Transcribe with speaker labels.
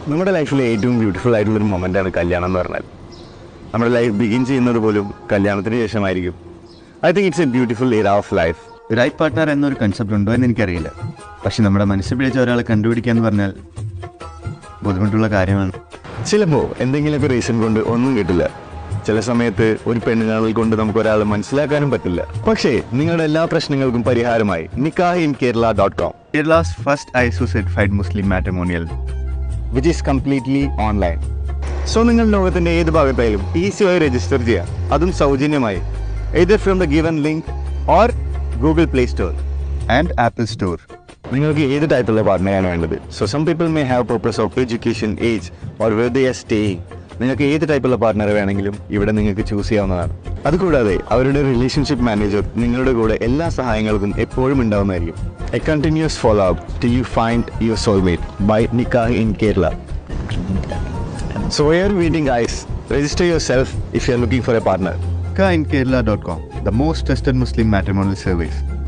Speaker 1: നമ്മുടെ ലൈഫിലെ ഏറ്റവും ബ്യൂട്ടിഫുൾ ആയിട്ടുള്ളൊരു മൊമെൻ്റാണ് കല്യാണം എന്ന് പറഞ്ഞാൽ നമ്മുടെ ലൈഫ് ബിഗിൻ ചെയ്യുന്നത് പോലും കല്യാണത്തിന് ശേഷമായിരിക്കും I think it's a beautiful year of life
Speaker 2: right partner എന്നൊരു കൺസെപ്റ്റ് ഉണ്ടോ എന്ന് എനിക്കറിയില്ല പക്ഷെ നമ്മുടെ മനസ്സിൽ പിടിച്ച ഒരാളെ കണ്ടുപിടിക്കുക എന്ന് പറഞ്ഞാൽ ബുദ്ധിമുട്ടുള്ള കാര്യമാണ്
Speaker 1: ചിലപ്പോൾ എന്തെങ്കിലുമൊക്കെ റീസൺ കൊണ്ട് ഒന്നും കിട്ടില്ല ചില സമയത്ത് ഒരു പെണ്ണുകാണൽ കൊണ്ട് നമുക്ക് ഒരാളെ മനസ്സിലാക്കാനും പറ്റില്ല പക്ഷേ നിങ്ങളുടെ എല്ലാ പ്രശ്നങ്ങൾക്കും പരിഹാരമായി Nikah in Kerala dot com
Speaker 2: Kerala's first ISO certified Muslim matrimonial
Speaker 1: which is completely online so നിങ്ങൾ ലോകത്തിന്റെ ഏത് ഭാഗത്തായാലും ഈസിയായി രജിസ്റ്റർ ചെയ്യാം അതും സൗജന്യമായി either from the given link or Google Play Store
Speaker 2: and Apple Store
Speaker 1: നിങ്ങൾക്ക് ഏത് ടൈപ്പുള്ള പാർട്ട്ണറാണ് വേണ്ടത് so some people may have purpose of education age or where they are staying നിങ്ങൾക്ക് ഏത് ടൈപ്പുള്ള പാർട്ട്ണർ വേണമെങ്കിലും ഇവിടെ നിങ്ങൾക്ക് ചൂസ് ചെയ്യാവുന്നതാണ് അതുകൂടാതെ അവരുടെ റിലേഷൻഷിപ്പ് മാനേജർ നിങ്ങളുടെ കൂടെ എല്ലാ സഹായങ്ങൾക്കും എപ്പോഴും ഉണ്ടാവുന്നതായിരിക്കും a continuous follow up to find your soulmate by Nikah in Kerala so your meeting is register yourself if you are looking for a partner
Speaker 2: in Kerala.com, the most trusted Muslim matrimonial service.